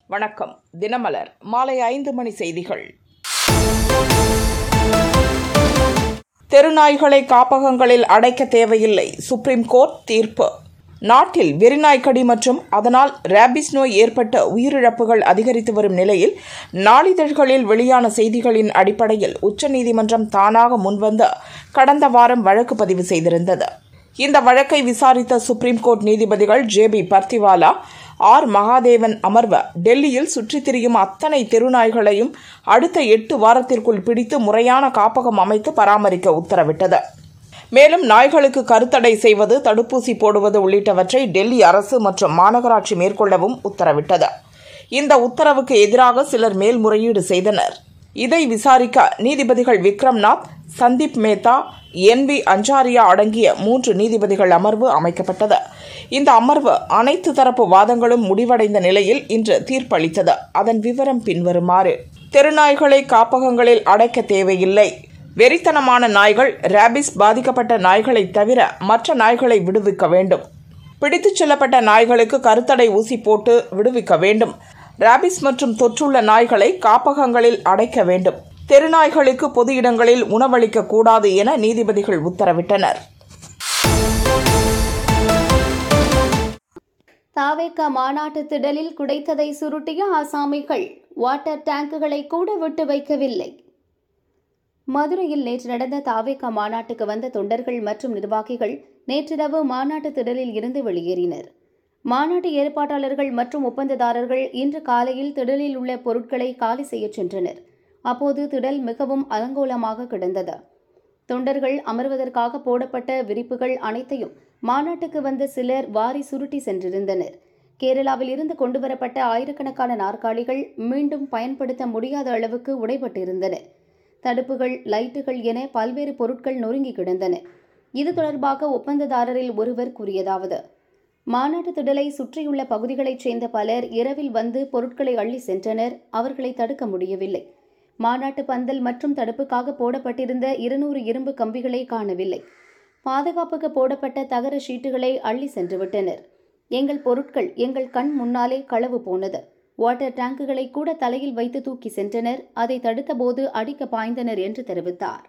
வணக்கம் தினமலர் மாலை ஐந்து மணி செய்திகள் தெருநாய்களை காப்பகங்களில் அடைக்க தேவையில்லை சுப்ரீம் கோர்ட் தீர்ப்பு நாட்டில் வெறிநாய்க்கடி மற்றும் அதனால் ரேபிஸ் நோய் ஏற்பட்ட உயிரிழப்புகள் அதிகரித்து வரும் நிலையில் நாளிதழ்களில் வெளியான செய்திகளின் அடிப்படையில் உச்சநீதிமன்றம் தானாக முன்வந்து கடந்த வாரம் வழக்கு பதிவு செய்திருந்தது இந்த வழக்கை விசாரித்த சுப்ரீம் கோர்ட் நீதிபதிகள் J B Pardiwala R Mahadevan அமர்வு டெல்லியில் சுற்றித் திரியும் அத்தனை தெருநாய்களையும் அடுத்த எட்டு வாரத்திற்குள் பிடித்து முறையான காப்பகம் அமைத்து பராமரிக்க உத்தரவிட்டது மேலும் நாய்களுக்கு கருத்தடை செய்வது தடுப்பூசி போடுவது உள்ளிட்டவற்றை டெல்லி அரசு மற்றும் மாநகராட்சி மேற்கொள்ளவும் உத்தரவிட்டது இந்த உத்தரவுக்கு எதிராக சிலர் மேல்முறையீடு செய்தனர் இதை விசாரிக்க நீதிபதிகள் விக்ரம்நாத் சந்தீப் மேத்தா என் வி அஞ்சாரியா அடங்கிய மூன்று நீதிபதிகள் அமர்வு அமைக்கப்பட்டது இந்த அமர்வு அனைத்து தரப்பு வாதங்களும் முடிவடைந்த நிலையில் இன்று தீர்ப்பளித்தது அதன் விவரம் பின்வருமாறு தெருநாய்களை காப்பகங்களில் அடைக்க தேவையில்லை வெறித்தனமான நாய்கள் ரேபிஸ் பாதிக்கப்பட்ட நாய்களை தவிர மற்ற நாய்களை விடுவிக்க வேண்டும் பிடித்துச் செல்லப்பட்ட நாய்களுக்கு கருத்தடை ஊசி போட்டு விடுவிக்க வேண்டும் ரேபிஸ் மற்றும் தொற்றுள்ள நாய்களை காப்பகங்களில் அடைக்க வேண்டும் தெருநாய்களுக்கு பொது இடங்களில் உணவளிக்க கூடாது என நீதிபதிகள் உத்தரவிட்டனர் தாவேக்கா மாநாட்டு திடலில் குடைத்ததை சுருட்டிய ஆசாமிகள் வாட்டர் டேங்குகளை கூட விட்டு வைக்கவில்லை மதுரையில் நேற்று நடந்த தாவேக்கா மாநாட்டுக்கு வந்த தொண்டர்கள் மற்றும் நிர்வாகிகள் நேற்றிரவு மாநாட்டு திடலில் இருந்து வெளியேறினர் மாநாட்டு ஏற்பாட்டாளர்கள் மற்றும் ஒப்பந்ததாரர்கள் இன்று காலையில் திடலில் உள்ள பொருட்களை காலி செய்யச் சென்றனர் அப்போது திடல் மிகவும் அலங்கோலமாக கிடந்தது தொண்டர்கள் அமர்வதற்காக போடப்பட்ட விரிப்புகள் அனைத்தையும் மாநாட்டுக்கு வந்த சிலர் வாரி சுருட்டி சென்றிருந்தனர் கேரளாவில் இருந்து கொண்டுவரப்பட்ட ஆயிரக்கணக்கான நாற்காலிகள் மீண்டும் பயன்படுத்த முடியாத அளவுக்கு உடைபட்டிருந்தன தடுப்புகள் லைட்டுகள் என பல்வேறு பொருட்கள் நொறுங்கி கிடந்தன இது தொடர்பாக ஒப்பந்ததாரரில் ஒருவர் கூறியதாவது மாநாட்டு திடலை சுற்றியுள்ள பகுதிகளைச் சேர்ந்த பலர் இரவில் வந்து பொருட்களை அள்ளி சென்றனர் அவர்களை தடுக்க முடியவில்லை மாநாட்டு பந்தல் மற்றும் தடுப்புக்காக போடப்பட்டிருந்த இருநூறு இரும்பு கம்பிகளை காணவில்லை பாதுகாப்புக்கு போடப்பட்ட தகர ஷீட்டுகளை அள்ளி சென்றுவிட்டனர் எங்கள் பொருட்கள் எங்கள் கண் முன்னாலே களவு போனது வாட்டர் டேங்குகளை கூட தலையில் வைத்து தூக்கி சென்றனர் அதை தடுத்தபோது அடிக்க பாய்ந்தனர் என்று தெரிவித்தார்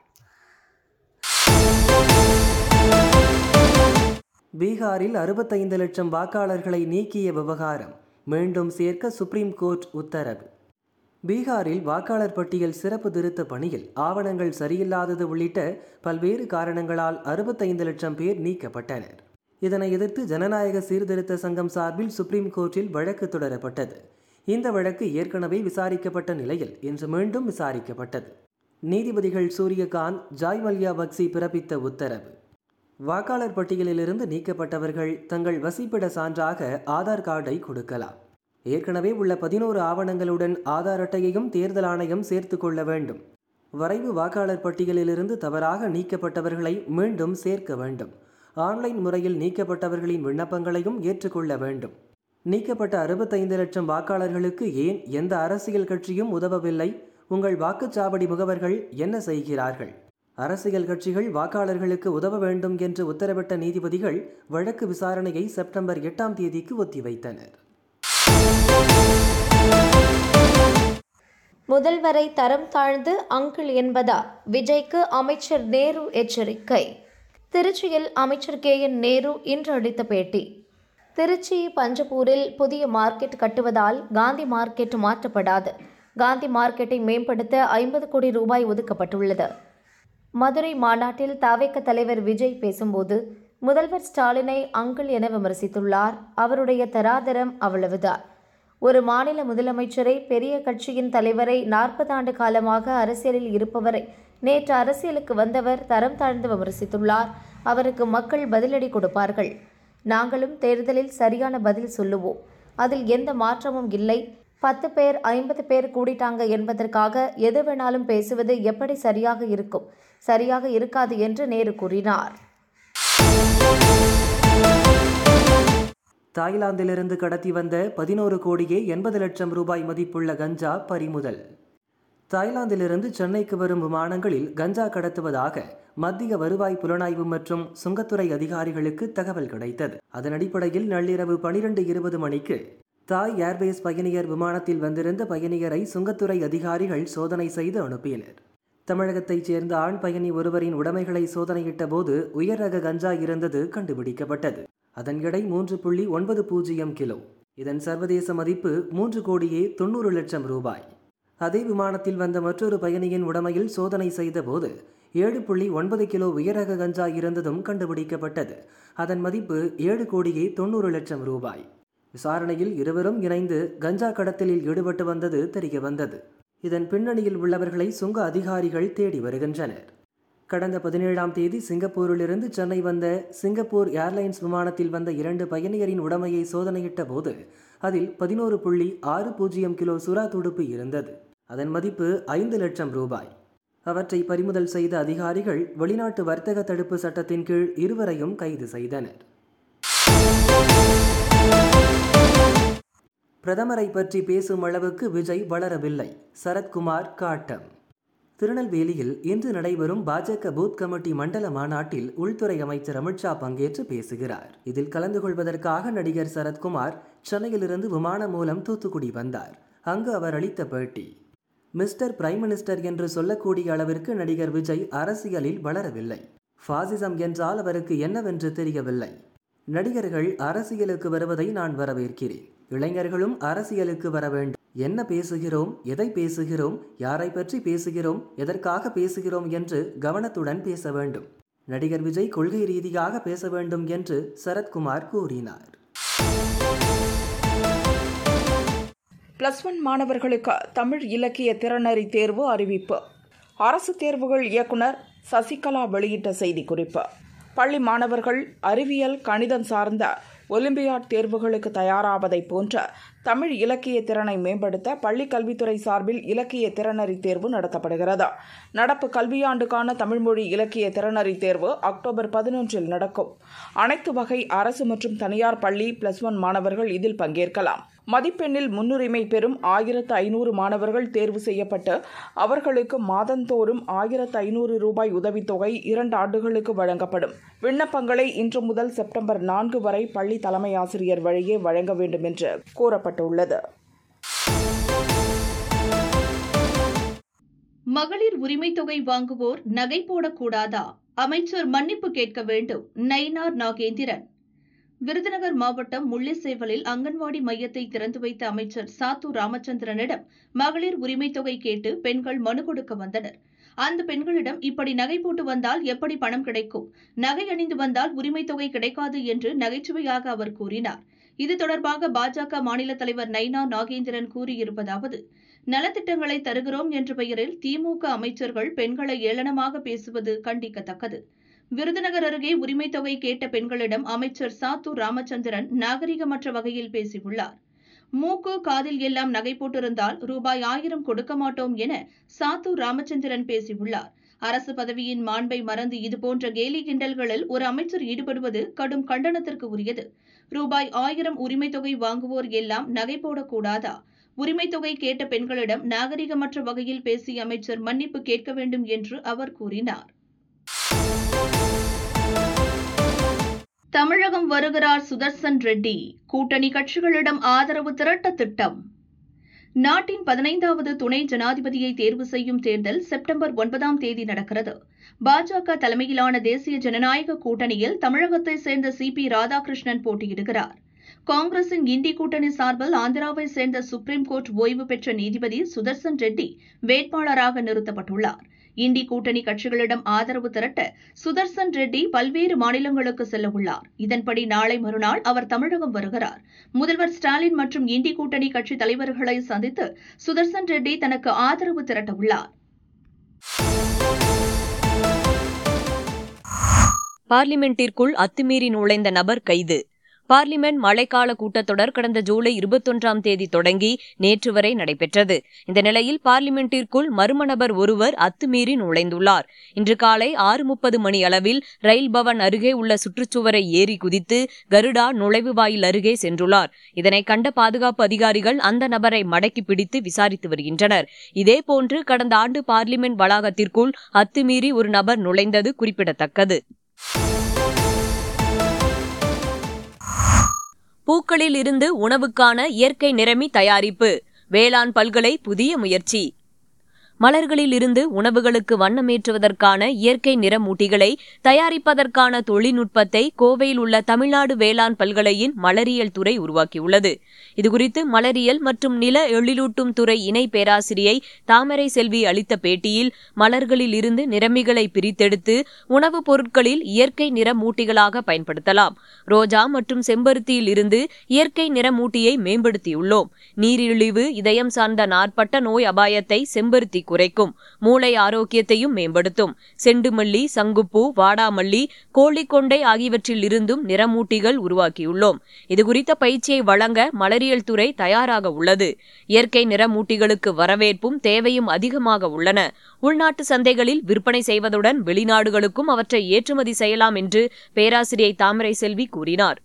பீகாரில் அறுபத்தைந்து லட்சம் வாக்காளர்களை நீக்கிய விவகாரம் மீண்டும் சேர்க்க சுப்ரீம் கோர்ட் உத்தரவு பீகாரில் வாக்காளர் பட்டியல் சிறப்பு திருத்த பணியில் ஆவணங்கள் சரியில்லாதது உள்ளிட்ட பல்வேறு காரணங்களால் அறுபத்தைந்து லட்சம் பேர் நீக்கப்பட்டனர் இதனை எதிர்த்து ஜனநாயக சீர்திருத்த சங்கம் சார்பில் சுப்ரீம் கோர்ட்டில் வழக்கு தொடரப்பட்டது இந்த வழக்கு ஏற்கனவே விசாரிக்கப்பட்ட நிலையில் இன்று மீண்டும் விசாரிக்கப்பட்டது நீதிபதிகள் சூரியகாந்த் ஜாய் மல்யா பக்சி பிறப்பித்த உத்தரவு வாக்காளர் பட்டியலிலிருந்து நீக்கப்பட்டவர்கள் தங்கள் வசிப்பிட சான்றாக ஆதார் கார்டை கொடுக்கலாம் ஏற்கனவே உள்ள பதினோரு ஆவணங்களுடன் ஆதார் அட்டையையும் தேர்தல் ஆணையம் சேர்த்து கொள்ள வேண்டும் வரைவு வாக்காளர் பட்டியலிலிருந்து தவறாக நீக்கப்பட்டவர்களை மீண்டும் சேர்க்க வேண்டும் ஆன்லைன் முறையில் நீக்கப்பட்டவர்களின் விண்ணப்பங்களையும் ஏற்றுக்கொள்ள வேண்டும் நீக்கப்பட்ட அறுபத்தைந்து லட்சம் வாக்காளர்களுக்கு ஏன் எந்த அரசியல் கட்சியும் உதவவில்லை உங்கள் வாக்குச்சாவடி முகவர்கள் என்ன செய்கிறார்கள் அரசியல் கட்சிகள் வாக்காளர்களுக்கு உதவ வேண்டும் என்று உத்தரவிட்ட நீதிபதிகள் வழக்கு விசாரணையை செப்டம்பர் எட்டாம் தேதிக்கு ஒத்திவைத்தனர் முதல்வரை தரம் தாழ்ந்து அங்கிள் என்பதா விஜய்க்கு அமைச்சர் நேரு எச்சரிக்கை திருச்சியில் அமைச்சர் கே என் நேரு இன்று அளித்த பேட்டி திருச்சி பஞ்சப்பூரில் புதிய மார்க்கெட் கட்டுவதால் காந்தி மார்க்கெட் மாற்றப்படாது காந்தி மார்க்கெட்டை மேம்படுத்த ஐம்பது கோடி ரூபாய் ஒதுக்கப்பட்டுள்ளது மதுரை மாநாட்டில் தவேக்க தலைவர் விஜய் பேசும்போது முதல்வர் ஸ்டாலினை அங்கிள் என விமர்சித்துள்ளார் அவருடைய தராதரம் அவ்வளவுதான் ஒரு மாநில முதலமைச்சரை பெரிய கட்சியின் தலைவரை நாற்பது ஆண்டு காலமாக அரசியலில் இருப்பவரை நேற்று அரசியலுக்கு வந்தவர் தரம் தாழ்ந்து விமர்சித்துள்ளார் அவருக்கு மக்கள் பதிலடி கொடுப்பார்கள் நாங்களும் தேர்தலில் சரியான பதில் சொல்லுவோம் அதில் எந்த மாற்றமும் இல்லை பத்து பேர் ஐம்பது பேர் கூடிட்டாங்க என்பதற்காக எது வேணாலும் பேசுவது எப்படி சரியாக இருக்கும் சரியாக இருக்காது என்று நேரு கூறினார் தாய்லாந்திலிருந்து கடத்தி வந்த பதினோரு கோடியே எண்பது லட்சம் ரூபாய் மதிப்புள்ள கஞ்சா பறிமுதல் தாய்லாந்திலிருந்து சென்னைக்கு வரும் விமானங்களில் கஞ்சா கடத்துவதாக மத்திய வருவாய் புலனாய்வு மற்றும் சுங்கத்துறை அதிகாரிகளுக்கு தகவல் கிடைத்தது அதன் அடிப்படையில் நள்ளிரவு பனிரெண்டு இருபது மணிக்கு தாய் ஏர்வேஸ் பயணியர் விமானத்தில் வந்திருந்த பயணியரை சுங்கத்துறை அதிகாரிகள் சோதனை செய்து அனுப்பினர் தமிழகத்தைச் சேர்ந்த ஆண் பயணி ஒருவரின் உடைமைகளை சோதனையிட்ட போது உயர் ரக கஞ்சா இருந்தது கண்டுபிடிக்கப்பட்டது அதன் எடை மூன்று புள்ளி ஒன்பது பூஜ்ஜியம் கிலோ இதன் சர்வதேச மதிப்பு மூன்று கோடியே தொண்ணூறு லட்சம் ரூபாய் அதே விமானத்தில் வந்த மற்றொரு பயணியின் உடமையில் சோதனை செய்தபோது ஏழு புள்ளி ஒன்பது கிலோ உயரக கஞ்சா இருந்ததும் கண்டுபிடிக்கப்பட்டது அதன் மதிப்பு ஏழு கோடியே தொண்ணூறு லட்சம் ரூபாய் விசாரணையில் இருவரும் இணைந்து கஞ்சா கடத்தலில் ஈடுபட்டு வந்தது தெரிய வந்தது இதன் பின்னணியில் உள்ளவர்களை சுங்க அதிகாரிகள் தேடி வருகின்றனர் கடந்த பதினேழாம் தேதி சிங்கப்பூரிலிருந்து சென்னை வந்த சிங்கப்பூர் ஏர்லைன்ஸ் விமானத்தில் வந்த இரண்டு பயணியரின் உடமையை சோதனையிட்ட போது அதில் பதினோரு புள்ளி ஆறு பூஜ்ஜியம் கிலோ சுறா துடுப்பு இருந்தது அதன் மதிப்பு ஐந்து லட்சம் ரூபாய் அவற்றை பறிமுதல் செய்த அதிகாரிகள் வெளிநாட்டு வர்த்தக தடுப்பு சட்டத்தின் கீழ் இருவரையும் கைது செய்தனர் பிரதமரை பற்றி பேசும் அளவுக்கு விஜய் வளரவில்லை சரத்குமார் காட்டம் திருநெல்வேலியில் இன்று நடைபெறும் பாஜக பூத் கமிட்டி மண்டல மாநாட்டில் உள்துறை அமைச்சர் அமித்ஷா பங்கேற்று பேசுகிறார் இதில் கலந்து கொள்வதற்காக நடிகர் சரத்குமார் சென்னையிலிருந்து விமானம் மூலம் தூத்துக்குடி வந்தார் அங்கு அவர் அளித்த பேட்டி மிஸ்டர் பிரைம் மினிஸ்டர் என்று சொல்லக்கூடிய அளவிற்கு நடிகர் விஜய் அரசியலில் வளரவில்லை ஃபாசிசம் என்றால் அவருக்கு என்னவென்று தெரியவில்லை நடிகர்கள் அரசியலுக்கு வருவதை நான் வரவேற்கிறேன் இளைஞர்களும் அரசியலுக்கு வர வேண்டும் என்ன பேசுகிறோம் எதை பேசுகிறோம் யாரை பற்றி பேசுகிறோம் எதற்காக பேசுகிறோம் என்று கவனத்துடன் பேச வேண்டும் நடிகர் விஜய் கொள்கை ரீதியாக பேச வேண்டும் என்று சரத்குமார் கூறினார் பிளஸ் ஒன் மாணவர்களுக்கு தமிழ் இலக்கிய திறனறி தேர்வு அறிவிப்பு அரசு தேர்வுகள் இயக்குனர் சசிகலா வெளியிட்ட செய்திக்குறிப்பு பள்ளி மாணவர்கள் அறிவியல் கணிதம் சார்ந்த ஒலிம்பியாட் தேர்வுகளுக்கு தயாராவதை போன்ற தமிழ் இலக்கிய திறனை மேம்படுத்த பள்ளி கல்வித்துறை சார்பில் இலக்கிய திறனறி தேர்வு நடத்தப்படுகிறது நடப்பு கல்வியாண்டுக்கான தமிழ்மொழி இலக்கிய திறனறி தேர்வு அக்டோபர் பதினொன்றில் நடக்கும் அனைத்து வகை அரசு மற்றும் தனியார் பள்ளி பிளஸ் ஒன் மாணவர்கள் இதில் பங்கேற்கலாம் மதிப்பெண்ணில் முன்னுரிமை பெறும் ஆயிரத்து ஐநூறு மாணவர்கள் தேர்வு செய்யப்பட்டு அவர்களுக்கு மாதந்தோறும் ஆயிரத்து ஐநூறு ரூபாய் உதவித்தொகை இரண்டு ஆண்டுகளுக்கு வழங்கப்படும் விண்ணப்பங்களை இன்று முதல் செப்டம்பர் நான்கு வரை பள்ளி தலைமை ஆசிரியர் வழியே வழங்க வேண்டும் என்று கூறப்பட்டுள்ளது மகளிர் உரிமைத் தொகை வாங்குவோர் நகை போடக்கூடாதா அமைச்சர் மன்னிப்பு கேட்க வேண்டும் நயினார் நாகேந்திரன் விருதுநகர் மாவட்டம் முள்ளிசேவலில் அங்கன்வாடி மையத்தை திறந்து வைத்த அமைச்சர் சாத்து ராமச்சந்திரனிடம் மகளிர் உரிமைத் தொகை கேட்டு பெண்கள் மனு கொடுக்க வந்தனர் அந்த பெண்களிடம் இப்படி நகை போட்டு வந்தால் எப்படி பணம் கிடைக்கும் நகை அணிந்து வந்தால் உரிமைத் தொகை கிடைக்காது என்று நகைச்சுவையாக அவர் கூறினார் இது தொடர்பாக பாஜக மாநில தலைவர் நைனா நாகேந்திரன் கூறியிருப்பதாவது நலத்திட்டங்களை தருகிறோம் என்ற பெயரில் திமுக அமைச்சர்கள் பெண்களை ஏளனமாக பேசுவது கண்டிக்கத்தக்கது விருதுநகர் அருகே உரிமைத் தொகை கேட்ட பெண்களிடம் அமைச்சர் சாத்து ராமச்சந்திரன் நாகரிகமற்ற வகையில் பேசியுள்ளார் மூக்கு காதில் எல்லாம் நகை போட்டிருந்தால் ரூபாய் ஆயிரம் கொடுக்க மாட்டோம் என சாத்து ராமச்சந்திரன் பேசியுள்ளார் அரசு பதவியின் மாண்பை மறந்து இதுபோன்ற கேலி கிண்டல்களில் ஒரு அமைச்சர் ஈடுபடுவது கடும் கண்டனத்திற்கு உரியது ரூபாய் ஆயிரம் உரிமைத் தொகை வாங்குவோர் எல்லாம் நகை போடக்கூடாதா உரிமைத் தொகை கேட்ட பெண்களிடம் நாகரிகமற்ற வகையில் பேசிய அமைச்சர் மன்னிப்பு கேட்க வேண்டும் என்று அவர் கூறினார் தமிழகம் வருகிறார் சுதர்சன் ரெட்டி கூட்டணி கட்சிகளிடம் ஆதரவு திரட்ட திட்டம் நாட்டின் பதினைந்தாவது துணை ஜனாதிபதியை தேர்வு செய்யும் தேர்தல் செப்டம்பர் ஒன்பதாம் தேதி நடக்கிறது பாஜக தலைமையிலான தேசிய ஜனநாயக கூட்டணியில் தமிழகத்தை சேர்ந்த சி பி ராதாகிருஷ்ணன் போட்டியிடுகிறார் காங்கிரசின் இண்டி கூட்டணி சார்பில் ஆந்திராவை சேர்ந்த சுப்ரீம் கோர்ட் ஓய்வு பெற்ற நீதிபதி சுதர்சன் ரெட்டி வேட்பாளராக நிறுத்தப்பட்டுள்ளார் இண்டி கூட்டணி கட்சிகளிடம் ஆதரவு திரட்ட சுதர்சன் ரெட்டி பல்வேறு மாநிலங்களுக்கு செல்ல உள்ளார் இதன்படி நாளை மறுநாள் அவர் தமிழகம் வருகிறார் முதல்வர் ஸ்டாலின் மற்றும் இண்டி கூட்டணி கட்சி தலைவர்களை சந்தித்து சுதர்சன் ரெட்டி தனக்கு ஆதரவு திரட்ட உள்ளார் பார்லிமெண்டிற்குள் அத்துமீறி நுழைந்த நபர் கைது பார்லிமெண்ட் மழைக்கால கூட்டத்தொடர் கடந்த ஜூலை இருபத்தொன்றாம் தேதி தொடங்கி நேற்று வரை நடைபெற்றது இந்த நிலையில் பார்லிமெண்டிற்குள் மர்ம நபர் ஒருவர் அத்துமீறி நுழைந்துள்ளார் இன்று காலை ஆறு முப்பது மணி அளவில் ரயில் பவன் அருகே உள்ள சுற்றுச்சுவரை ஏறி குதித்து கருடா நுழைவு வாயில் அருகே சென்றுள்ளார் இதனை கண்ட பாதுகாப்பு அதிகாரிகள் அந்த நபரை மடக்கி பிடித்து விசாரித்து வருகின்றனர் இதேபோன்று கடந்த ஆண்டு பார்லிமெண்ட் வளாகத்திற்குள் அத்துமீறி ஒரு நபர் நுழைந்தது குறிப்பிடத்தக்கது பூக்களில் இருந்து உணவுக்கான இயற்கை நிறமி தயாரிப்பு வேளாண் பல்கலை புதிய முயற்சி மலர்களில் இருந்து உணவுகளுக்கு வண்ணமேற்றுவதற்கான இயற்கை நிறமூட்டிகளை தயாரிப்பதற்கான தொழில்நுட்பத்தை கோவையில் உள்ள தமிழ்நாடு வேளாண் பல்கலையின் மலரியல் துறை உருவாக்கியுள்ளது இதுகுறித்து மலரியல் மற்றும் நில எழிலூட்டும் துறை இணை பேராசிரியை தாமரை செல்வி அளித்த பேட்டியில் மலர்களில் இருந்து நிறமிகளை பிரித்தெடுத்து உணவுப் பொருட்களில் இயற்கை நிறமூட்டிகளாக பயன்படுத்தலாம் ரோஜா மற்றும் செம்பருத்தியில் இருந்து இயற்கை நிறமூட்டியை மேம்படுத்தியுள்ளோம் நீரிழிவு இதயம் சார்ந்த நாட்பட்ட நோய் அபாயத்தை செம்பருத்தி குறைக்கும் மூளை ஆரோக்கியத்தையும் மேம்படுத்தும் செண்டுமல்லி சங்குப்பூ வாடாமல்லி கோழிக்கொண்டை ஆகியவற்றில் இருந்தும் நிறமூட்டிகள் உருவாக்கியுள்ளோம் இதுகுறித்த பயிற்சியை வழங்க மலரியல் துறை தயாராக உள்ளது இயற்கை நிறமூட்டிகளுக்கு வரவேற்பும் தேவையும் அதிகமாக உள்ளன உள்நாட்டு சந்தைகளில் விற்பனை செய்வதுடன் வெளிநாடுகளுக்கும் அவற்றை ஏற்றுமதி செய்யலாம் என்று பேராசிரியை தாமரை செல்வி கூறினார்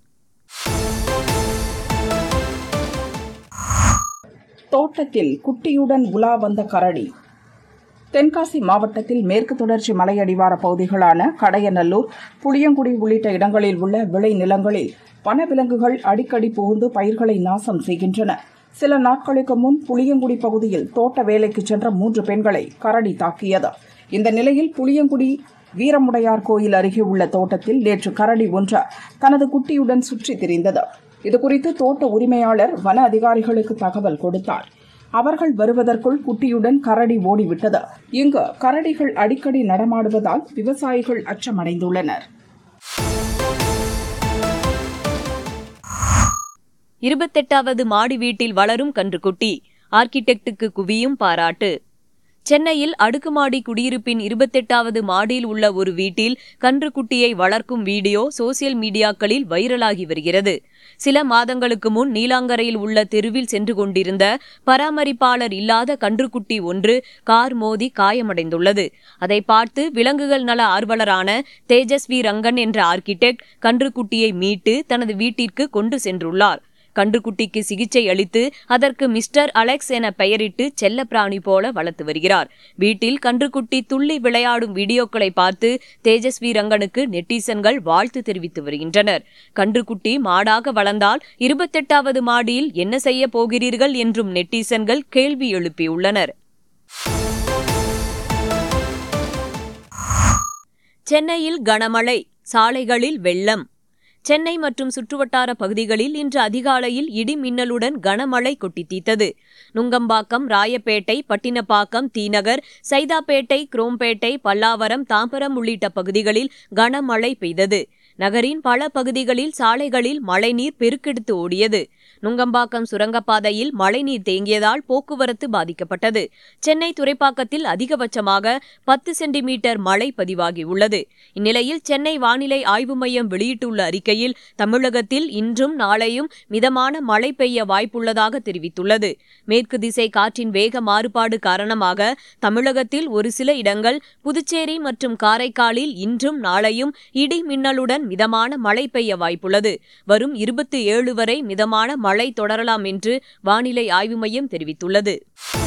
தோட்டத்தில் குட்டியுடன் உலா வந்த கரடி தென்காசி மாவட்டத்தில் மேற்கு தொடர்ச்சி மலையடிவார பகுதிகளான கடையநல்லூர் புளியங்குடி உள்ளிட்ட இடங்களில் உள்ள விளை நிலங்களில் வனவிலங்குகள் அடிக்கடி புகுந்து பயிர்களை நாசம் செய்கின்றன சில நாட்களுக்கு முன் புளியங்குடி பகுதியில் தோட்ட வேலைக்கு சென்ற மூன்று பெண்களை கரடி தாக்கியது இந்த நிலையில் புளியங்குடி வீரமுடையார் கோயில் அருகே உள்ள தோட்டத்தில் நேற்று கரடி ஒன்று தனது குட்டியுடன் சுற்றித் திரிந்தது இதுகுறித்து தோட்ட உரிமையாளர் வன அதிகாரிகளுக்கு தகவல் கொடுத்தார் அவர்கள் வருவதற்குள் குட்டியுடன் கரடி ஓடிவிட்டது இங்கு கரடிகள் அடிக்கடி நடமாடுவதால் விவசாயிகள் அச்சமடைந்துள்ளனர் இருபத்தெட்டாவது மாடி வீட்டில் வளரும் கன்றுக்குட்டி ஆர்கிடெக்டுக்கு குவியும் பாராட்டு சென்னையில் அடுக்குமாடி குடியிருப்பின் இருபத்தெட்டாவது மாடியில் உள்ள ஒரு வீட்டில் கன்றுக்குட்டியை வளர்க்கும் வீடியோ சோசியல் மீடியாக்களில் வைரலாகி வருகிறது சில மாதங்களுக்கு முன் நீலாங்கரையில் உள்ள தெருவில் சென்று கொண்டிருந்த பராமரிப்பாளர் இல்லாத கன்றுக்குட்டி ஒன்று கார் மோதி காயமடைந்துள்ளது அதை பார்த்து விலங்குகள் நல ஆர்வலரான தேஜஸ்வி ரங்கன் என்ற ஆர்கிடெக்ட் கன்றுக்குட்டியை மீட்டு தனது வீட்டிற்கு கொண்டு சென்றுள்ளார் கன்றுக்குட்டிக்கு சிகிச்சை அளித்து அதற்கு மிஸ்டர் அலெக்ஸ் என பெயரிட்டு செல்லப்பிராணி போல வளர்த்து வருகிறார் வீட்டில் கன்றுக்குட்டி துள்ளி விளையாடும் வீடியோக்களை பார்த்து தேஜஸ்வி ரங்கனுக்கு நெட்டிசன்கள் வாழ்த்து தெரிவித்து வருகின்றனர் கன்றுக்குட்டி மாடாக வளர்ந்தால் இருபத்தெட்டாவது மாடியில் என்ன செய்ய போகிறீர்கள் என்றும் நெட்டிசன்கள் கேள்வி எழுப்பியுள்ளனர் சென்னையில் கனமழை சாலைகளில் வெள்ளம் சென்னை மற்றும் சுற்றுவட்டார பகுதிகளில் இன்று அதிகாலையில் இடி மின்னலுடன் கனமழை கொட்டி தீத்தது நுங்கம்பாக்கம் ராயப்பேட்டை பட்டினப்பாக்கம் தீநகர் சைதாப்பேட்டை குரோம்பேட்டை பல்லாவரம் தாம்பரம் உள்ளிட்ட பகுதிகளில் கனமழை பெய்தது நகரின் பல பகுதிகளில் சாலைகளில் மழைநீர் பெருக்கெடுத்து ஓடியது நுங்கம்பாக்கம் சுரங்கப்பாதையில் மழைநீர் தேங்கியதால் போக்குவரத்து பாதிக்கப்பட்டது சென்னை துறைப்பாக்கத்தில் அதிகபட்சமாக பத்து சென்டிமீட்டர் மழை பதிவாகியுள்ளது இந்நிலையில் சென்னை வானிலை ஆய்வு மையம் வெளியிட்டுள்ள அறிக்கையில் தமிழகத்தில் இன்றும் நாளையும் மிதமான மழை பெய்ய வாய்ப்புள்ளதாக தெரிவித்துள்ளது மேற்கு திசை காற்றின் வேக மாறுபாடு காரணமாக தமிழகத்தில் ஒரு சில இடங்கள் புதுச்சேரி மற்றும் காரைக்காலில் இன்றும் நாளையும் இடி மின்னலுடன் மிதமான மழை பெய்ய வாய்ப்புள்ளது வரும் இருபத்தி ஏழு வரை மிதமான மழை தொடரலாம் என்று வானிலை ஆய்வு மையம் தெரிவித்துள்ளது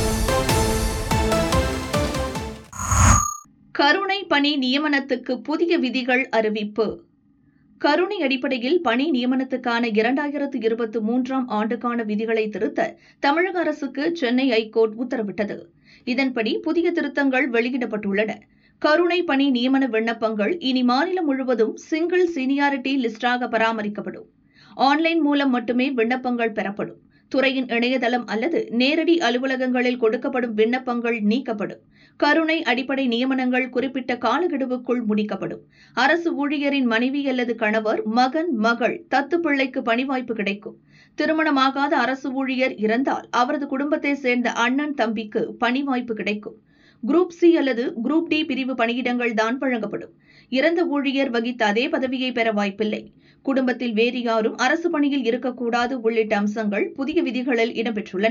கருணை பணி நியமனத்துக்கு புதிய விதிகள் அறிவிப்பு கருணை அடிப்படையில் பணி நியமனத்துக்கான இரண்டாயிரத்து இருபத்தி மூன்றாம் ஆண்டுக்கான விதிகளை திருத்த தமிழக அரசுக்கு சென்னை ஐகோர்ட் உத்தரவிட்டது இதன்படி புதிய திருத்தங்கள் வெளியிடப்பட்டுள்ளன கருணை பணி நியமன விண்ணப்பங்கள் இனி மாநிலம் முழுவதும் சிங்கிள் சீனியாரிட்டி லிஸ்டாக பராமரிக்கப்படும் ஆன்லைன் மூலம் மட்டுமே விண்ணப்பங்கள் பெறப்படும் துறையின் இணையதளம் அல்லது நேரடி அலுவலகங்களில் கொடுக்கப்படும் விண்ணப்பங்கள் நீக்கப்படும் கருணை அடிப்படை நியமனங்கள் குறிப்பிட்ட காலக்கெடுவுக்குள் முடிக்கப்படும் அரசு ஊழியரின் மனைவி அல்லது கணவர் மகன் மகள் தத்து பிள்ளைக்கு பணிவாய்ப்பு கிடைக்கும் திருமணமாகாத அரசு ஊழியர் இறந்தால் அவரது குடும்பத்தை சேர்ந்த அண்ணன் தம்பிக்கு பணி வாய்ப்பு கிடைக்கும் குரூப் சி அல்லது குரூப் டி பிரிவு பணியிடங்கள் தான் வழங்கப்படும் இறந்த ஊழியர் வகித்த அதே பதவியை பெற வாய்ப்பில்லை குடும்பத்தில் வேறு யாரும் அரசு பணியில் இருக்கக்கூடாது உள்ளிட்ட அம்சங்கள் புதிய விதிகளில் இடம்பெற்றுள்ளன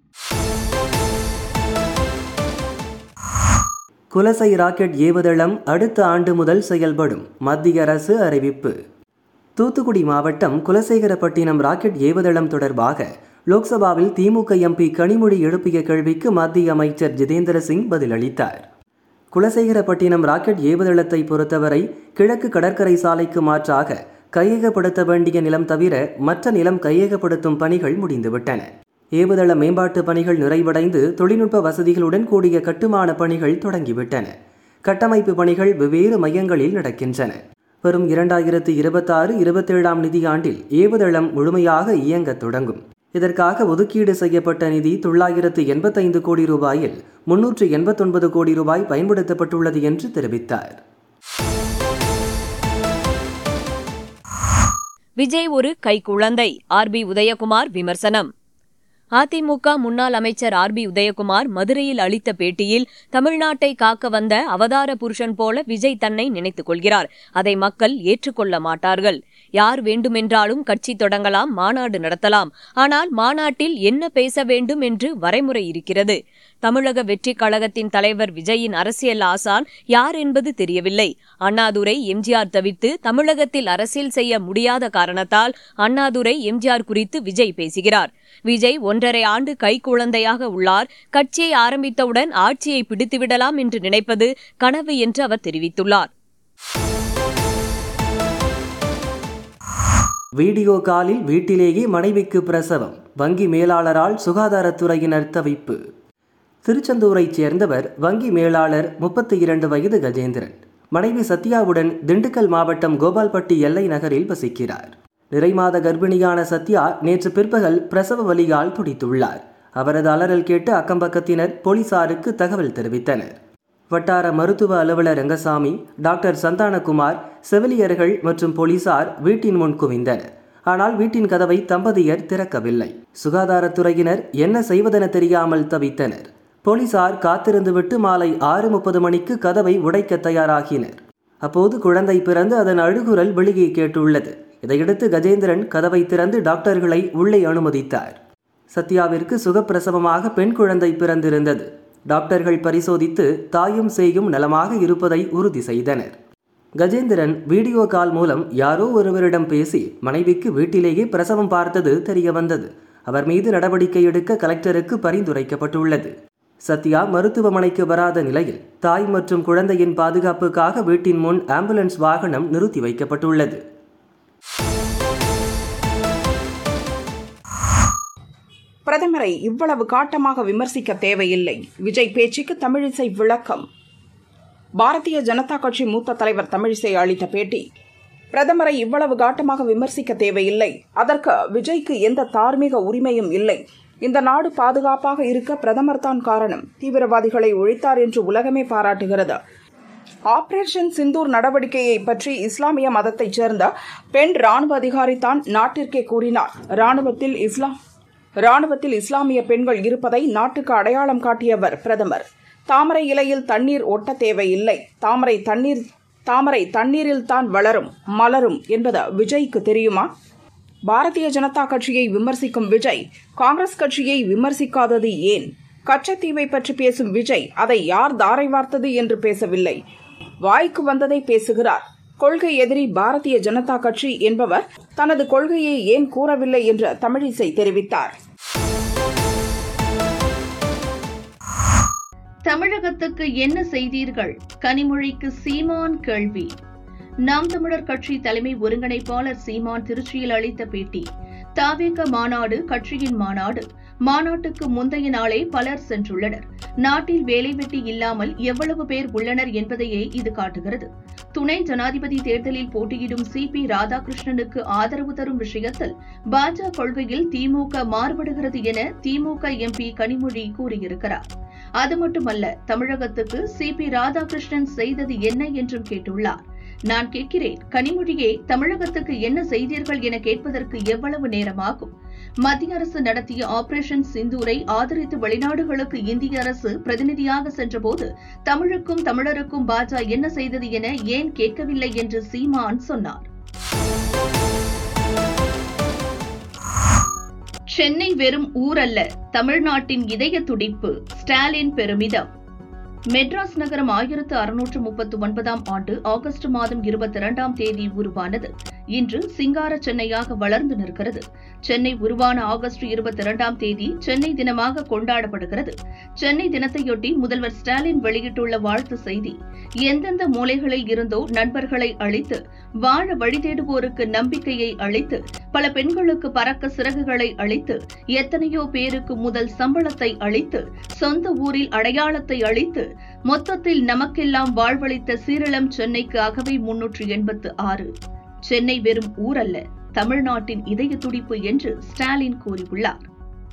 குலசை ராக்கெட் ஏவுதளம் அடுத்த ஆண்டு முதல் செயல்படும் மத்திய அரசு அறிவிப்பு தூத்துக்குடி மாவட்டம் குலசேகரப்பட்டினம் ராக்கெட் ஏவுதளம் தொடர்பாக லோக்சபாவில் திமுக எம்பி கனிமொழி எழுப்பிய கேள்விக்கு மத்திய அமைச்சர் ஜிதேந்திர சிங் பதிலளித்தார் குலசேகரப்பட்டினம் ராக்கெட் ஏவுதளத்தை பொறுத்தவரை கிழக்கு கடற்கரை சாலைக்கு மாற்றாக கையகப்படுத்த வேண்டிய நிலம் தவிர மற்ற நிலம் கையகப்படுத்தும் பணிகள் முடிந்துவிட்டன ஏவுதள மேம்பாட்டு பணிகள் நிறைவடைந்து தொழில்நுட்ப வசதிகளுடன் கூடிய கட்டுமான பணிகள் தொடங்கிவிட்டன கட்டமைப்பு பணிகள் வெவ்வேறு மையங்களில் நடக்கின்றன வரும் இரண்டாயிரத்து இருபத்தாறு இருபத்தேழாம் நிதியாண்டில் ஏவுதளம் முழுமையாக இயங்கத் தொடங்கும் இதற்காக ஒதுக்கீடு செய்யப்பட்ட நிதி தொள்ளாயிரத்து எண்பத்தைந்து கோடி ரூபாயில் முன்னூற்று எண்பத்தொன்பது கோடி ரூபாய் பயன்படுத்தப்பட்டுள்ளது என்று தெரிவித்தார் விஜய் ஒரு கைக்குழந்தை ஆர்பி உதயகுமார் விமர்சனம் அதிமுக முன்னாள் அமைச்சர் ஆர்பி உதயகுமார் மதுரையில் அளித்த பேட்டியில் தமிழ்நாட்டை காக்க வந்த அவதார புருஷன் போல விஜய் தன்னை நினைத்துக் கொள்கிறார் அதை மக்கள் ஏற்றுக்கொள்ள மாட்டார்கள் யார் வேண்டுமென்றாலும் கட்சி தொடங்கலாம் மாநாடு நடத்தலாம் ஆனால் மாநாட்டில் என்ன பேச வேண்டும் என்று வரைமுறை இருக்கிறது தமிழக வெற்றிக் கழகத்தின் தலைவர் விஜயின் அரசியல் ஆசான் யார் என்பது தெரியவில்லை அண்ணாதுரை எம்ஜிஆர் தவிர்த்து தமிழகத்தில் அரசியல் செய்ய முடியாத காரணத்தால் அண்ணாதுரை எம்ஜிஆர் குறித்து விஜய் பேசுகிறார் விஜய் ஒன்றரை ஆண்டு கைக்குழந்தையாக உள்ளார் கட்சியை ஆரம்பித்தவுடன் ஆட்சியை பிடித்துவிடலாம் என்று நினைப்பது கனவு என்று அவர் தெரிவித்துள்ளார் வீடியோ காலில் வீட்டிலேயே மனைவிக்கு பிரசவம் வங்கி மேலாளரால் சுகாதாரத்துறையினர் தவிப்பு திருச்செந்தூரைச் சேர்ந்தவர் வங்கி மேலாளர் முப்பத்தி இரண்டு வயது கஜேந்திரன் மனைவி சத்யாவுடன் திண்டுக்கல் மாவட்டம் கோபால்பட்டி எல்லை நகரில் வசிக்கிறார் நிறைமாத கர்ப்பிணியான சத்யா நேற்று பிற்பகல் பிரசவ வலியால் துடித்துள்ளார் அவரது அலறல் கேட்டு அக்கம்பக்கத்தினர் போலீசாருக்கு தகவல் தெரிவித்தனர் வட்டார மருத்துவ அலுவலர் ரங்கசாமி டாக்டர் சந்தானகுமார் செவிலியர்கள் மற்றும் போலீசார் வீட்டின் முன் குவிந்தனர் ஆனால் வீட்டின் கதவை தம்பதியர் திறக்கவில்லை சுகாதாரத்துறையினர் என்ன செய்வதென தெரியாமல் தவித்தனர் போலீசார் காத்திருந்துவிட்டு மாலை ஆறு முப்பது மணிக்கு கதவை உடைக்க தயாராகினர் அப்போது குழந்தை பிறந்து அதன் அழுகுரல் வெளியே கேட்டுள்ளது இதையடுத்து கஜேந்திரன் கதவை திறந்து டாக்டர்களை உள்ளே அனுமதித்தார் சத்யாவிற்கு சுகப்பிரசவமாக பெண் குழந்தை பிறந்திருந்தது டாக்டர்கள் பரிசோதித்து தாயும் சேயும் நலமாக இருப்பதை உறுதி செய்தனர் கஜேந்திரன் வீடியோ கால் மூலம் யாரோ ஒருவரிடம் பேசி மனைவிக்கு வீட்டிலேயே பிரசவம் பார்த்தது தெரிய வந்தது அவர் மீது நடவடிக்கை எடுக்க கலெக்டருக்கு பரிந்துரைக்கப்பட்டுள்ளது சத்யா மருத்துவமனைக்கு வராத நிலையில் தாய் மற்றும் குழந்தையின் பாதுகாப்புக்காக வீட்டின் முன் ஆம்புலன்ஸ் வாகனம் நிறுத்தி வைக்கப்பட்டுள்ளது பிரதமரை இவ்வளவு காட்டமாக விமர்சிக்க தேவையில்லை விஜய் பேச்சுக்கு தமிழிசை விளக்கம் பாரதிய ஜனதா கட்சி மூத்த தலைவர் தமிழிசை அளித்த பேட்டி பிரதமரை இவ்வளவு காட்டமாக விமர்சிக்க தேவையில்லை அதற்கு விஜய்க்கு எந்த தார்மீக உரிமையும் இல்லை இந்த நாடு பாதுகாப்பாக இருக்க பிரதமர் தான் காரணம் தீவிரவாதிகளை ஒழித்தார் என்று உலகமே பாராட்டுகிறது ஆபரேஷன் சிந்தூர் நடவடிக்கையை பற்றி இஸ்லாமிய மதத்தைச் சேர்ந்த பெண் ராணுவ அதிகாரி தான் நாட்டிற்கே கூறினார் ராணுவத்தில் இஸ்லாம் ராணுவத்தில் இஸ்லாமிய பெண்கள் இருப்பதை நாட்டுக்கு அடையாளம் காட்டியவர் பிரதமர் தாமரை இலையில் தண்ணீர் ஒட்ட தேவையில்லை தாமரை தண்ணீர் தாமரை தண்ணீரில் தான் வளரும் மலரும் என்பது விஜய்க்கு தெரியுமா பாரதிய ஜனதா கட்சியை விமர்சிக்கும் விஜய் காங்கிரஸ் கட்சியை விமர்சிக்காதது ஏன் கச்சத்தீவை பற்றி பேசும் விஜய் அதை யார் தாரை வார்த்தது என்று பேசவில்லை வாய்க்கு வந்ததை பேசுகிறார் கொள்கை எதிரி பாரதிய ஜனதா கட்சி என்பவர் தனது கொள்கையை ஏன் கூறவில்லை என்று தமிழிசை தெரிவித்தார் தமிழகத்துக்கு என்ன செய்தீர்கள் கனிமொழிக்கு சீமான் கேள்வி நாம் தமிழர் கட்சி தலைமை ஒருங்கிணைப்பாளர் சீமான் திருச்சியில் அளித்த பேட்டி தாவேக மாநாடு கட்சியின் மாநாடு மாநாட்டுக்கு முந்தைய நாளே பலர் சென்றுள்ளனர் நாட்டில் வேலைவெட்டி இல்லாமல் எவ்வளவு பேர் உள்ளனர் என்பதையே இது காட்டுகிறது துணை ஜனாதிபதி தேர்தலில் போட்டியிடும் சி பி ராதாகிருஷ்ணனுக்கு ஆதரவு தரும் விஷயத்தில் பாஜக கொள்கையில் திமுக மாறுபடுகிறது என திமுக எம்பி கனிமொழி கூறியிருக்கிறார் அது மட்டுமல்ல தமிழகத்துக்கு சி பி ராதாகிருஷ்ணன் செய்தது என்ன என்றும் கேட்டுள்ளார் நான் கேட்கிறேன் கனிமொழியே தமிழகத்துக்கு என்ன செய்தீர்கள் என கேட்பதற்கு எவ்வளவு நேரமாகும் மத்திய அரசு நடத்திய ஆபரேஷன் சிந்தூரை ஆதரித்து வெளிநாடுகளுக்கு இந்திய அரசு பிரதிநிதியாக சென்றபோது தமிழுக்கும் தமிழருக்கும் பாஜக என்ன செய்தது என ஏன் கேட்கவில்லை என்று சீமான் சொன்னார் சென்னை வெறும் ஊரல்ல தமிழ்நாட்டின் இதய துடிப்பு ஸ்டாலின் பெருமிதம் மெட்ராஸ் நகரம் ஆயிரத்து அறுநூற்று முப்பத்து ஒன்பதாம் ஆண்டு ஆகஸ்ட் மாதம் இருபத்தி இரண்டாம் தேதி உருவானது இன்று சிங்கார சென்னையாக வளர்ந்து நிற்கிறது சென்னை உருவான ஆகஸ்ட் இருபத்தி இரண்டாம் தேதி சென்னை தினமாக கொண்டாடப்படுகிறது சென்னை தினத்தையொட்டி முதல்வர் ஸ்டாலின் வெளியிட்டுள்ள வாழ்த்து செய்தி எந்தெந்த மூலைகளில் இருந்தோ நண்பர்களை அளித்து வாழ வழி தேடுவோருக்கு நம்பிக்கையை அளித்து பல பெண்களுக்கு பறக்க சிறகுகளை அளித்து எத்தனையோ பேருக்கு முதல் சம்பளத்தை அளித்து சொந்த ஊரில் அடையாளத்தை அளித்து மொத்தத்தில் நமக்கெல்லாம் வாழ்வளித்த சீரளம் சென்னைக்கு அகவை முன்னூற்று எண்பத்து ஆறு சென்னை வெறும் ஊரல்ல தமிழ்நாட்டின் இதய துடிப்பு என்று ஸ்டாலின் கூறியுள்ளார்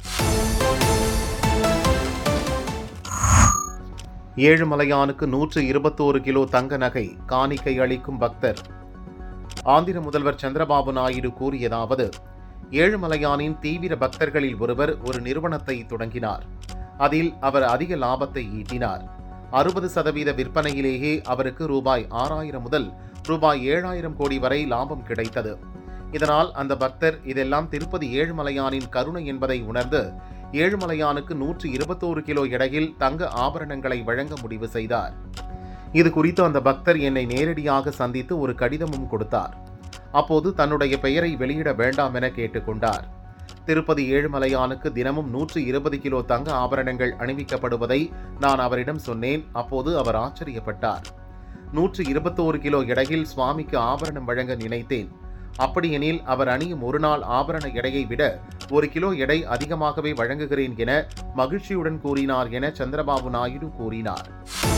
ஏழுமலையானுக்கு நூற்று இருபத்தோரு கிலோ தங்க நகை காணிக்கை அளிக்கும் பக்தர் ஆந்திர முதல்வர் சந்திரபாபு நாயுடு கூறியதாவது ஏழுமலையானின் தீவிர பக்தர்களில் ஒருவர் ஒரு நிறுவனத்தை தொடங்கினார் அதில் அவர் அதிக லாபத்தை ஈட்டினார் அறுபது சதவீத விற்பனையிலேயே அவருக்கு ரூபாய் ஆறாயிரம் முதல் ரூபாய் ஏழாயிரம் கோடி வரை லாபம் கிடைத்தது இதனால் அந்த பக்தர் இதெல்லாம் திருப்பதி ஏழுமலையானின் கருணை என்பதை உணர்ந்து ஏழுமலையானுக்கு நூற்று இருபத்தோரு கிலோ எடையில் தங்க ஆபரணங்களை வழங்க முடிவு செய்தார் இது குறித்து அந்த பக்தர் என்னை நேரடியாக சந்தித்து ஒரு கடிதமும் கொடுத்தார் அப்போது தன்னுடைய பெயரை வெளியிட வேண்டாம் என கேட்டுக்கொண்டார் திருப்பதி ஏழுமலையானுக்கு தினமும் நூற்று இருபது கிலோ தங்க ஆபரணங்கள் அணிவிக்கப்படுவதை நான் அவரிடம் சொன்னேன் அப்போது அவர் ஆச்சரியப்பட்டார் நூற்று இருபத்தோரு கிலோ எடையில் சுவாமிக்கு ஆபரணம் வழங்க நினைத்தேன் அப்படியெனில் அவர் அணியும் ஒரு நாள் ஆபரண எடையை விட ஒரு கிலோ எடை அதிகமாகவே வழங்குகிறேன் என மகிழ்ச்சியுடன் கூறினார் என சந்திரபாபு நாயுடு கூறினார்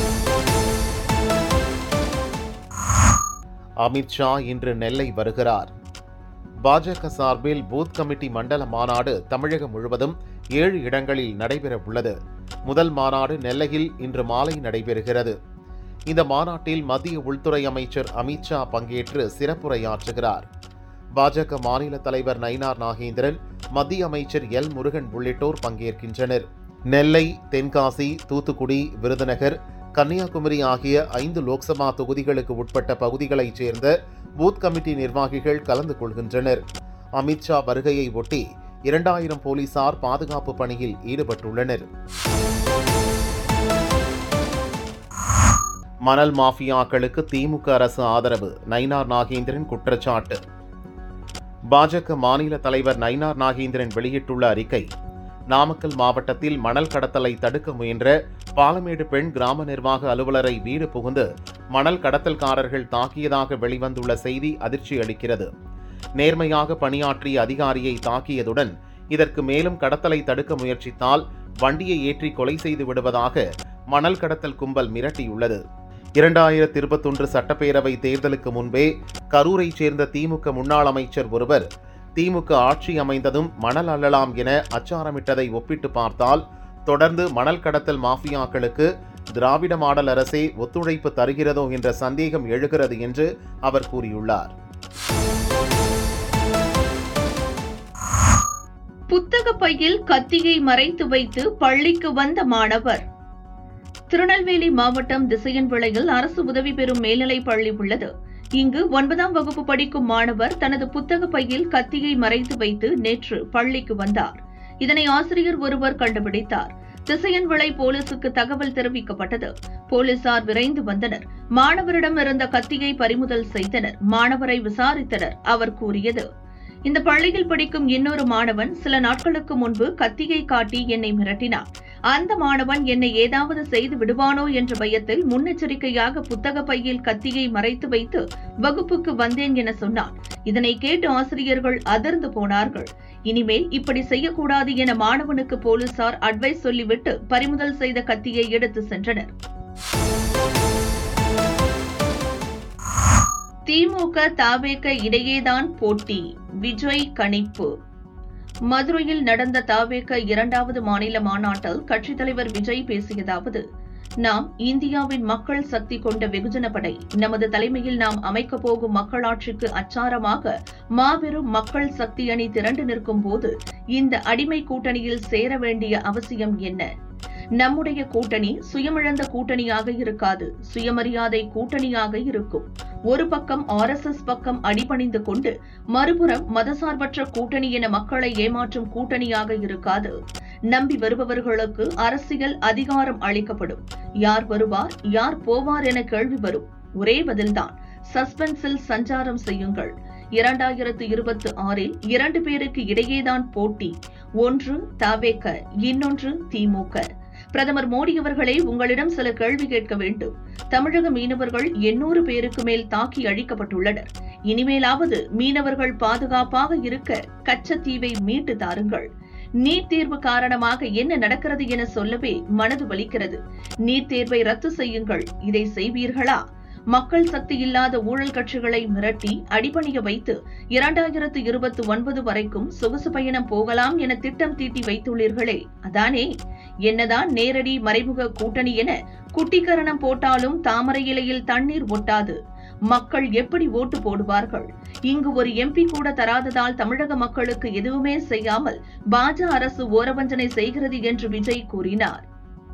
அமித்ஷா இன்று நெல்லை வருகிறார் பாஜக சார்பில் பூத் கமிட்டி மண்டல மாநாடு தமிழகம் முழுவதும் ஏழு இடங்களில் நடைபெற உள்ளது முதல் மாநாடு நெல்லையில் இன்று மாலை நடைபெறுகிறது இந்த மாநாட்டில் மத்திய உள்துறை அமைச்சர் அமித்ஷா பங்கேற்று சிறப்புரையாற்றுகிறார் பாஜக மாநில தலைவர் நயினார் நாகேந்திரன் மத்திய அமைச்சர் எல் முருகன் உள்ளிட்டோர் பங்கேற்கின்றனர் நெல்லை தென்காசி தூத்துக்குடி விருதுநகர் கன்னியாகுமரி ஆகிய ஐந்து லோக்சபா தொகுதிகளுக்கு உட்பட்ட பகுதிகளைச் சேர்ந்த பூத் கமிட்டி நிர்வாகிகள் கலந்து கொள்கின்றனர் அமித்ஷா வருகையை ஒட்டி இரண்டாயிரம் போலீசார் பாதுகாப்பு பணியில் ஈடுபட்டுள்ளனர் மணல் மாஃபியாக்களுக்கு திமுக அரசு ஆதரவு நயினார் நாகேந்திரன் குற்றச்சாட்டு பாஜக மாநில தலைவர் நயினார் நாகேந்திரன் வெளியிட்டுள்ள அறிக்கை நாமக்கல் மாவட்டத்தில் மணல் கடத்தலை தடுக்க முயன்ற பாலமேடு பெண் கிராம நிர்வாக அலுவலரை வீடு புகுந்து மணல் கடத்தல்காரர்கள் தாக்கியதாக வெளிவந்துள்ள செய்தி அதிர்ச்சி அளிக்கிறது நேர்மையாக பணியாற்றிய அதிகாரியை தாக்கியதுடன் இதற்கு மேலும் கடத்தலை தடுக்க முயற்சித்தால் வண்டியை ஏற்றி கொலை செய்து விடுவதாக மணல் கடத்தல் கும்பல் மிரட்டியுள்ளது இரண்டாயிரத்தி இருபத்தொன்று சட்டப்பேரவை தேர்தலுக்கு முன்பே கரூரைச் சேர்ந்த திமுக முன்னாள் அமைச்சர் ஒருவர் திமுக ஆட்சி அமைந்ததும் மணல் அள்ளலாம் என அச்சாரமிட்டதை ஒப்பிட்டு பார்த்தால் தொடர்ந்து மணல் கடத்தல் மாஃபியாக்களுக்கு திராவிட மாடல் அரசே ஒத்துழைப்பு தருகிறதோ என்ற சந்தேகம் எழுகிறது என்று அவர் கூறியுள்ளார் புத்தக பையில் கத்தியை மறைத்து வைத்து பள்ளிக்கு வந்த மாணவர் திருநெல்வேலி மாவட்டம் திசையன்விளையில் அரசு உதவி பெறும் மேல்நிலைப் பள்ளி உள்ளது இங்கு ஒன்பதாம் வகுப்பு படிக்கும் மாணவர் தனது புத்தக பையில் கத்தியை மறைத்து வைத்து நேற்று பள்ளிக்கு வந்தார் இதனை ஆசிரியர் ஒருவர் கண்டுபிடித்தார் திசையன்விளை போலீசுக்கு தகவல் தெரிவிக்கப்பட்டது போலீசார் விரைந்து வந்தனர் மாணவரிடம் இருந்த கத்தியை பறிமுதல் செய்தனர் மாணவரை விசாரித்தனர் அவர் கூறியது இந்த பள்ளியில் படிக்கும் இன்னொரு மாணவன் சில நாட்களுக்கு முன்பு கத்தியை காட்டி என்னை மிரட்டினார் அந்த மாணவன் என்னை ஏதாவது செய்து விடுவானோ என்ற பயத்தில் முன்னெச்சரிக்கையாக புத்தக பையில் கத்தியை மறைத்து வைத்து வகுப்புக்கு வந்தேன் என சொன்னான் இதனை கேட்டு ஆசிரியர்கள் அதிர்ந்து போனார்கள் இனிமேல் இப்படி செய்யக்கூடாது என மாணவனுக்கு போலீசார் அட்வைஸ் சொல்லிவிட்டு பறிமுதல் செய்த கத்தியை எடுத்து சென்றனர் திமுக தாவேக இடையேதான் போட்டி விஜய் கணிப்பு மதுரையில் நடந்த தாவேக இரண்டாவது மாநில மாநாட்டில் கட்சித் தலைவர் விஜய் பேசியதாவது நாம் இந்தியாவின் மக்கள் சக்தி கொண்ட வெகுஜன படை நமது தலைமையில் நாம் அமைக்கப் போகும் மக்களாட்சிக்கு அச்சாரமாக மாபெரும் மக்கள் சக்தி அணி திரண்டு நிற்கும் போது இந்த அடிமை கூட்டணியில் சேர வேண்டிய அவசியம் என்ன நம்முடைய கூட்டணி சுயமிழந்த கூட்டணியாக இருக்காது சுயமரியாதை கூட்டணியாக இருக்கும் ஒரு பக்கம் ஆர்எஸ்எஸ் பக்கம் அடிபணிந்து கொண்டு மறுபுறம் மதசார்பற்ற கூட்டணி என மக்களை ஏமாற்றும் கூட்டணியாக இருக்காது நம்பி வருபவர்களுக்கு அரசியல் அதிகாரம் அளிக்கப்படும் யார் வருவார் யார் போவார் என கேள்வி வரும் ஒரே பதில்தான் சஸ்பென்ஸில் சஞ்சாரம் செய்யுங்கள் இரண்டாயிரத்து இருபத்தி ஆறில் இரண்டு பேருக்கு இடையேதான் போட்டி ஒன்று தவேக இன்னொன்று திமுக பிரதமர் மோடி அவர்களே உங்களிடம் சில கேள்வி கேட்க வேண்டும் தமிழக மீனவர்கள் எண்ணூறு பேருக்கு மேல் தாக்கி அழிக்கப்பட்டுள்ளனர் இனிமேலாவது மீனவர்கள் பாதுகாப்பாக இருக்க கச்சத்தீவை மீட்டு தாருங்கள் நீட் தேர்வு காரணமாக என்ன நடக்கிறது என சொல்லவே மனது வலிக்கிறது நீட் தேர்வை ரத்து செய்யுங்கள் இதை செய்வீர்களா மக்கள் சக்தி இல்லாத ஊழல் கட்சிகளை மிரட்டி அடிபணிய வைத்து இரண்டாயிரத்து இருபத்தி ஒன்பது வரைக்கும் சொகுசு பயணம் போகலாம் என திட்டம் தீட்டி வைத்துள்ளீர்களே அதானே என்னதான் நேரடி மறைமுக கூட்டணி என குட்டிக்கரணம் போட்டாலும் தாமரை இலையில் தண்ணீர் ஒட்டாது மக்கள் எப்படி ஓட்டு போடுவார்கள் இங்கு ஒரு எம்பி கூட தராததால் தமிழக மக்களுக்கு எதுவுமே செய்யாமல் பாஜ அரசு ஓரவஞ்சனை செய்கிறது என்று விஜய் கூறினார்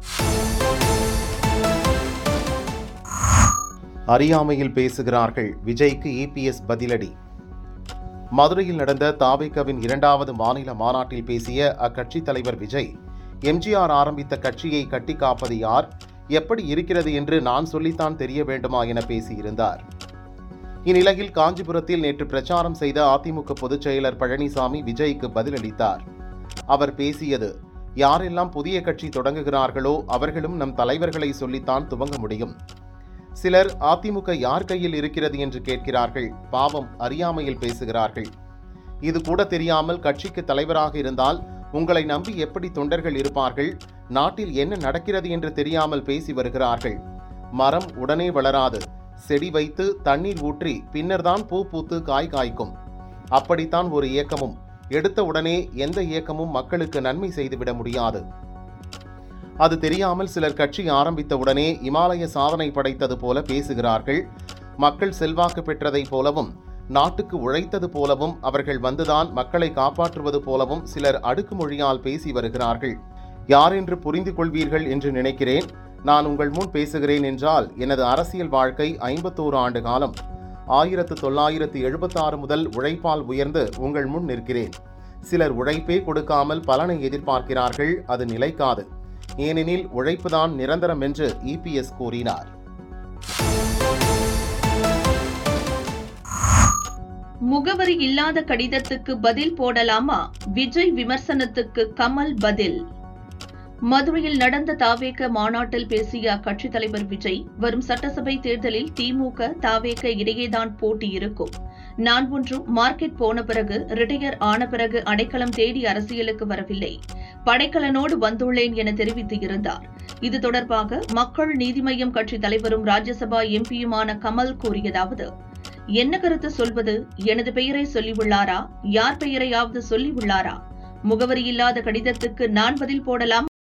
அறியாமையில் பேசுகிறார்கள் விஜய்க்கு இபிஎஸ் பதிலடி மதுரையில் நடந்த தாவேகவின் இரண்டாவது மாநில மாநாட்டில் பேசிய அக்கட்சி தலைவர் விஜய் எம்ஜிஆர் ஆரம்பித்த கட்சியை கட்டி காப்பது யார் எப்படி இருக்கிறது என்று நான் சொல்லித்தான் தெரிய வேண்டுமா என பேசியிருந்தார் இந்நிலையில் காஞ்சிபுரத்தில் நேற்று பிரச்சாரம் செய்த அதிமுக பொதுச் செயலர் பழனிசாமி விஜய்க்கு பதிலளித்தார் அவர் பேசியது யாரெல்லாம் புதிய கட்சி தொடங்குகிறார்களோ அவர்களும் நம் தலைவர்களை சொல்லித்தான் துவங்க முடியும் சிலர் அதிமுக யார் கையில் இருக்கிறது என்று கேட்கிறார்கள் பாவம் அறியாமையில் பேசுகிறார்கள் இது கூட தெரியாமல் கட்சிக்கு தலைவராக இருந்தால் உங்களை நம்பி எப்படி தொண்டர்கள் இருப்பார்கள் நாட்டில் என்ன நடக்கிறது என்று தெரியாமல் பேசி வருகிறார்கள் மரம் உடனே வளராது செடி வைத்து தண்ணீர் ஊற்றி பின்னர்தான் பூ பூத்து காய் காய்க்கும் அப்படித்தான் ஒரு இயக்கமும் எடுத்த உடனே எந்த இயக்கமும் மக்களுக்கு நன்மை செய்துவிட முடியாது அது தெரியாமல் சிலர் கட்சி ஆரம்பித்த உடனே இமாலய சாதனை படைத்தது போல பேசுகிறார்கள் மக்கள் செல்வாக்கு பெற்றதைப் போலவும் நாட்டுக்கு உழைத்தது போலவும் அவர்கள் வந்துதான் மக்களை காப்பாற்றுவது போலவும் சிலர் அடுக்குமொழியால் பேசி வருகிறார்கள் யார் என்று புரிந்து கொள்வீர்கள் என்று நினைக்கிறேன் நான் உங்கள் முன் பேசுகிறேன் என்றால் எனது அரசியல் வாழ்க்கை ஐம்பத்தோரு ஆண்டு காலம் ஆயிரத்து தொள்ளாயிரத்து எழுபத்தாறு முதல் உழைப்பால் உயர்ந்து உங்கள் முன் நிற்கிறேன் சிலர் உழைப்பே கொடுக்காமல் பலனை எதிர்பார்க்கிறார்கள் அது நிலைக்காது ஏனெனில் உழைப்புதான் நிரந்தரம் என்று இபிஎஸ் கூறினார் முகவரி இல்லாத கடிதத்துக்கு பதில் போடலாமா விஜய் விமர்சனத்துக்கு கமல் பதில் மதுரையில் நடந்த தாவேக மாநாட்டில் பேசிய அக்கட்சித் தலைவர் விஜய் வரும் சட்டசபை தேர்தலில் திமுக தாவேக இடையேதான் போட்டி இருக்கும் நான் ஒன்றும் மார்க்கெட் போன பிறகு ரிட்டையர் ஆன பிறகு அடைக்கலம் தேடி அரசியலுக்கு வரவில்லை படைக்கலனோடு வந்துள்ளேன் என தெரிவித்து இருந்தார் இது தொடர்பாக மக்கள் நீதி மய்யம் கட்சி தலைவரும் ராஜ்யசபா எம்பியுமான கமல் கூறியதாவது என்ன கருத்து சொல்வது எனது பெயரை சொல்லியுள்ளாரா யார் பெயரையாவது சொல்லியுள்ளாரா முகவரி இல்லாத கடிதத்துக்கு நான் பதில் போடலாம்